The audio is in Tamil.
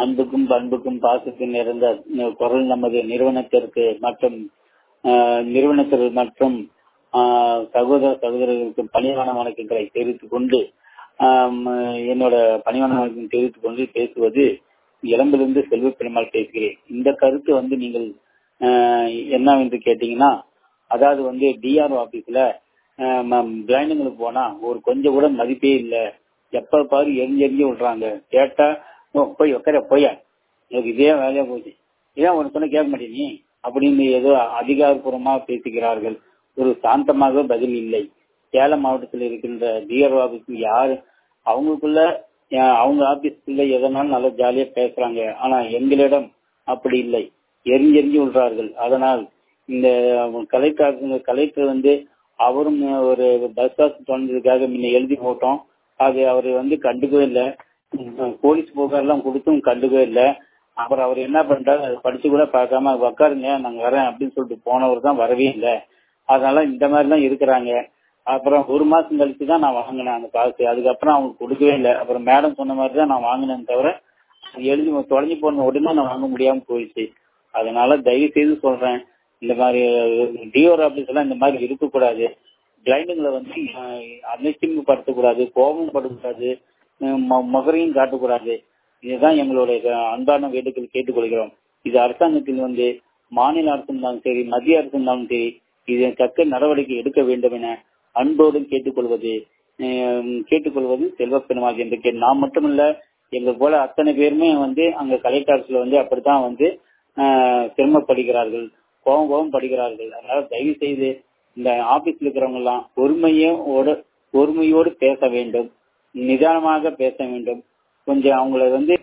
அன்புக்கும் பண்புக்கும் பாசத்துக்கும் நிறைந்த குரல் நமது நிறுவனத்திற்கு மற்றும் ஆஹ், நிறுவனத்திற்கு மற்றும் ஆஹ், சகோதர சகோதரர்களுக்கு பணிவான வணக்கங்களை தெரிவித்துக் கொண்டு ஆம், என்னோட பணிவான வணக்கம் தெரிவித்துக் கொண்டு பேசுவது இளம்பிலிருந்து செல்வ பெருமாள் பேசுகிறேன் இந்த கருத்து வந்து நீங்கள் ஆஹ், என்னவென்று கேட்டீங்கன்னா அதாவது வந்து டிஆர்ஓ ஆபீஸ்ல பிளைண்டுங்களுக்கு போனா ஒரு கொஞ்சம் கூட மதிப்பே இல்ல எப்ப பாரு எரிஞ்சு எரிஞ்சு விடுறாங்க கேட்டா "ஓ, போய் உட்கார போயா எனக்கு இதே வேலையா போச்சு ஏன் உனக்கு சொன்ன கேட்க மாட்டே நீ அப்படின்னு ஏதோ அதிகாரப்பூர்வமா பேசுகிறார்கள் ஒரு சாந்தமாக பதில் இல்லை சேலம் மாவட்டத்தில் இருக்கின்ற டிஆர்ஓ ஆபீஸ் யாரு அவங்களுக்குள்ள அஹ், அவங்க ஆபீஸ்க்குள்ள எதனாலும் நல்லா ஜாலியா பேசுறாங்க ஆனா எங்களிடம் அப்படி இல்லை எரிஞ்சு எரிஞ்சு விடுறார்கள் அதனால் இந்த கலெக்டர் கலெக்டர் வந்து அவரும் ஒரு பஸ் பாஸ் தோன்றதுக்காக முன்ன எழுதி போட்டோம் அது அவர் வந்து கண்டுக்கவே இல்லை போலீஸ் புகார்லாம் கொடுத்தும் கண்டுக்கவே இல்லை அப்புறம் அவர் என்ன பண்றாரு அதை படிச்சு கூட பார்க்காம உட்காருங்க நாங்க வரேன் அப்படின்னு சொல்லிட்டு போனவர் தான் வரவே இல்லை அதனால இந்த மாதிரி தான் இருக்கிறாங்க அப்புறம் ஒரு மாசம் கழிச்சு தான் நான் வாங்கினேன் அந்த காசு அதுக்கப்புறம் அவங்க கொடுக்கவே இல்லை அப்புறம் மேடம் சொன்ன மாதிரி தான் நான் வாங்கினேன் தவிர அது எழுதி தொலைஞ்சு போன உடனே நான் வாங்க முடியாம போயிடுச்சு அதனால தயவு செய்து சொல்றேன் இந்த மாதிரி டிஓர் ஆபீஸ் எல்லாம் இந்த மாதிரி இருக்கக்கூடாது பிளைண்டுங்களை வந்து அலட்சியப்படுத்தக்கூடாது கோபம் படக்கூடாது முகரையும் காட்டக்கூடாது இதுதான் எங்களுடைய அன்பான வேண்டுகோள் கேட்டுக்கொள்கிறோம் இது அரசாங்கத்தில் வந்து மாநில அரசு இருந்தாலும் சரி மத்திய அரசு இருந்தாலும் சரி இது தக்க நடவடிக்கை எடுக்க வேண்டும் என அன்போடு கேட்டுக்கொள்வது அஹ், கேட்டுக்கொள்வது செல்வ பெருமாள் என்று கே- நான் மட்டுமல்ல எங்க போல அத்தனை பேருமே வந்து அங்க கலெக்டர் ஆபீஸ்ல வந்து அப்படித்தான் வந்து ஆஹ், சிரமப்படுகிறார்கள் கோபம் கோபம் படுகிறார்கள் அதனால தயவு செய்து இந்த ஆபீஸ்ல இருக்கிறவங்க எல்லாம் பொறுமையோடு பொறுமையோடு பேச வேண்டும் நிதானமாக பேச வேண்டும் கொஞ்சம் அவங்கள வந்து